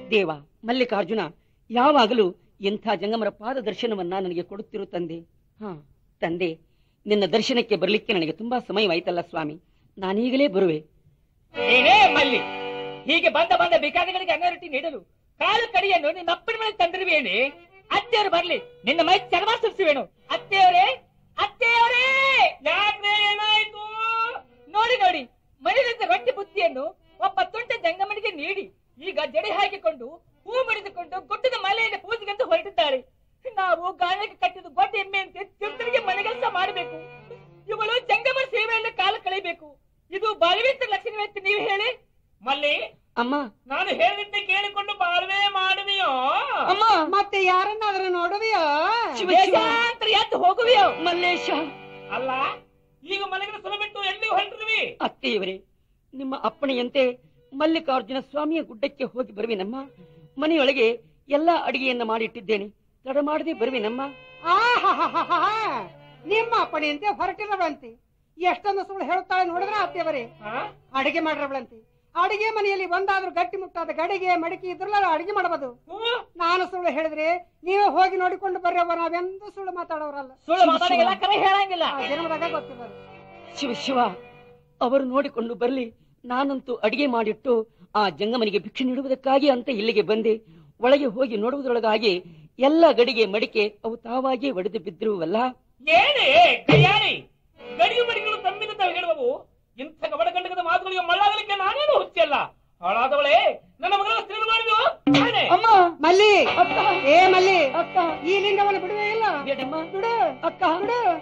ದೇವ ಮಲ್ಲಿಕಾರ್ಜುನ ಯಾವಾಗಲೂ ಇಂಥ ಜಂಗಮರ ಪಾದ ದರ್ಶನವನ್ನ ನನಗೆ ಕೊಡುತ್ತಿರು ತಂದೆ ಹಾ ತಂದೆ ನಿನ್ನ ದರ್ಶನಕ್ಕೆ ಬರಲಿಕ್ಕೆ ನನಗೆ ತುಂಬಾ ಸಮಯವಾಯ್ತಲ್ಲ ಸ್ವಾಮಿ ನಾನೀಗಲೇ ಬರುವೆ ಏನೇ ಮಲ್ಲಿ ಹೀಗೆ ಬಂದ ಬಂದ ಭಿಕಾರಿಗಳಿಗೆ ಅನ್ನ ರೊಟ್ಟಿ ನೀಡಲು ಕಾಲು ಕಡಿಯನ್ನು ನಿನ್ನ ಅಪ್ಪನ ಮನೆ ತಂದಿರುವೇನೆ ಅತ್ತೆಯವರು ಬರ್ಲಿ ನಿನ್ನ ಮೈ ಚರ್ಮ ಸುರಿಸುವೇನು ಅತ್ತೆಯವರೇ ಅತ್ತೆಯವರೇ ಯಾಕ್ರೆ ಏನಾಯ್ತು ನೋಡಿ ನೋಡಿ ಮನೆಯಲ್ಲಿದ್ದ ರೊಟ್ಟಿ ಬುತ್ತಿಯನ್ನು ಒಬ್ಬ ತುಂಟ ಜಂಗಮನಿಗೆ ನೀಡಿ ಈಗ ಜಡಿ ಹಾಕಿಕೊಂಡು ಹೂ ಮುಡಿದುಕೊಂಡು ಗುಡ್ಡದ ಮಲೆಯಲ್ಲಿ ಪೂಜೆಗೆಂದು ಹೊರಟಿದ್ದಾರೆ ನಾವು ಗಾಯಕ್ಕೆ ಕಟ್ಟಿದ ಗೊಡ್ಡ ಎಮ್ಮೆಯಂತೆ ತಿರುತರಿಗೆ ಮನೆಗೆಲಸ ಮಾಡಬೇಕು ಇವಳು ಜಂಗಮರ ಸೇವೆಯಲ್ಲಿ ಕಾಲ ಕಳೆಯಬೇಕು ಇದು ಬಾಲ್ವೇಂದ್ರ ಲಕ್ಷಣವೆಂತ ನೀವು ಹೇಳಿ ಮಲ್ಲಿ ಅಮ್ಮ ನಾನು ಹೇಳಿದ್ದೆ ಕೇಳಿಕೊಂಡು ಬಾಳ್ವೆ ಮಾಡುವೆಯೋ ಅಮ್ಮ ಮತ್ತೆ ಯಾರನ್ನಾದ್ರೂ ನೋಡುವಿಯೋ ಶಿವ ಶಿವ ದೇಶಾಂತರ ಎದ್ದು ಹೋಗುವೆಯೋ ಮಲ್ಲೇಶ ಅಲ್ಲ ಈಗ ಮನೆಗಳ ಸುಲ ಬಿಟ್ಟು ಎಲ್ಲಿ ಹೊರಟಿರುವಿ ಅತ್ತೆಯವರೇ ನಿಮ್ಮ ಅಪ್ಪಣೆಯಂತೆ ಮಲ್ಲಿಕಾರ್ಜುನ ಸ್ವಾಮಿಯ ಗುಡ್ಡಕ್ಕೆ ಹೋಗಿ ಬರುವಿನಮ್ಮ ಮನೆಯೊಳಗೆ ಎಲ್ಲಾ ಅಡಿಗೆಯನ್ನ ಮಾಡಿಟ್ಟಿದ್ದೇನೆ ತಡ ಮಾಡದೆ ಬರುವಿನಮ್ಮ ಆಹಾಹಾಹಾಹಾ. ನಿಮ್ಮ ಅಪ್ಪಣೆಯಂತೆ ಹೊರಟಿರಬಳಂತೆ ಎಷ್ಟೊಂದು ಸುಳ್ಳು ಹೇಳುತ್ತಾಳೆ ನೋಡಿದ್ರ ಅತ್ತೆಯವರೇ ಅಡಿಗೆ ಮಾಡಿರಬಳಂತೆ ಅಡಿಗೆ ಮನೆಯಲ್ಲಿ ಒಂದಾದ್ರೂ ಗಟ್ಟಿ ಮುಟ್ಟಾದ ಗಡಿಗೆ ಮಡಿಕೆ ಇದ್ರಲ್ಲ ಅಡಿಗೆ ಮಾಡಬಹುದು ನಾನು ಸುಳ್ಳು ಹೇಳಿದ್ರೆ ನೀವು ಹೋಗಿ ನೋಡಿಕೊಂಡು ಬರ್ರವ್ವ ನಾವೆಂದೂ ಸುಳ್ಳು ಮಾತಾಡೋರಲ್ಲ ಸುಳ್ಳು ಮಾತಾಡಿಲ್ಲ ಕರೆ ಹೇಳಂಗಿಲ್ಲ ಆ ಜನ್ಮದಾಗ ಗೊತ್ತಿರೋದು ಶಿವ ಶಿವ ಅವರು ನೋಡಿಕೊಂಡು ಬರಲಿ ನಾನಂತೂ ಅಡಿಗೆ ಮಾಡಿಟ್ಟು ಆ ಜಂಗಮನಿಗೆ ಭಿಕ್ಷೆ ನೀಡುವುದಕ್ಕಾಗಿ ಅಂತ ಇಲ್ಲಿಗೆ ಬಂದೆ ಒಳಗೆ ಹೋಗಿ ನೋಡುವುದರೊಳಗಾಗಿ ಎಲ್ಲ ಗಡಿಗೆ ಮಡಿಕೆ ಅವು ತಾವಾಗಿ ಒಡೆದು ಬಿದ್ದಿರುವಲ್ಲ ಏನೇ ಕೈಯಾರಿ ಗಡಿಗೆ ಮಡಿಗಳು ತಮ್ಮಿಂದ ತಾವು ಹೇಳುವವು ಇಂಥ ಗಬಡಗಂಡಕದ ಮಾತುಗಳಿಗೆ ಮಳ್ಳಾಗಲಿಕ್ಕೆ ನಾನೇನು ಹುಚ್ಚಲ್ಲ ಹಾಳಾದವಳೇ ನನ್ನ ಮಗಳ ಸ್ತ್ರೀ ಮಾಡಿದ್ವು ನಾನೇ. ಅಮ್ಮ ಮಲ್ಲಿ ಅಕ್ಕ ಏ ಮಲ್ಲಿ ಅಕ್ಕ ಈ ಲಿಂಗವನ್ನು ಬಿಡುವೇ ಇಲ್ಲ ಬೇಡಮ್ಮ ಬಿಡು ಅಕ್ಕ ಬಿಡು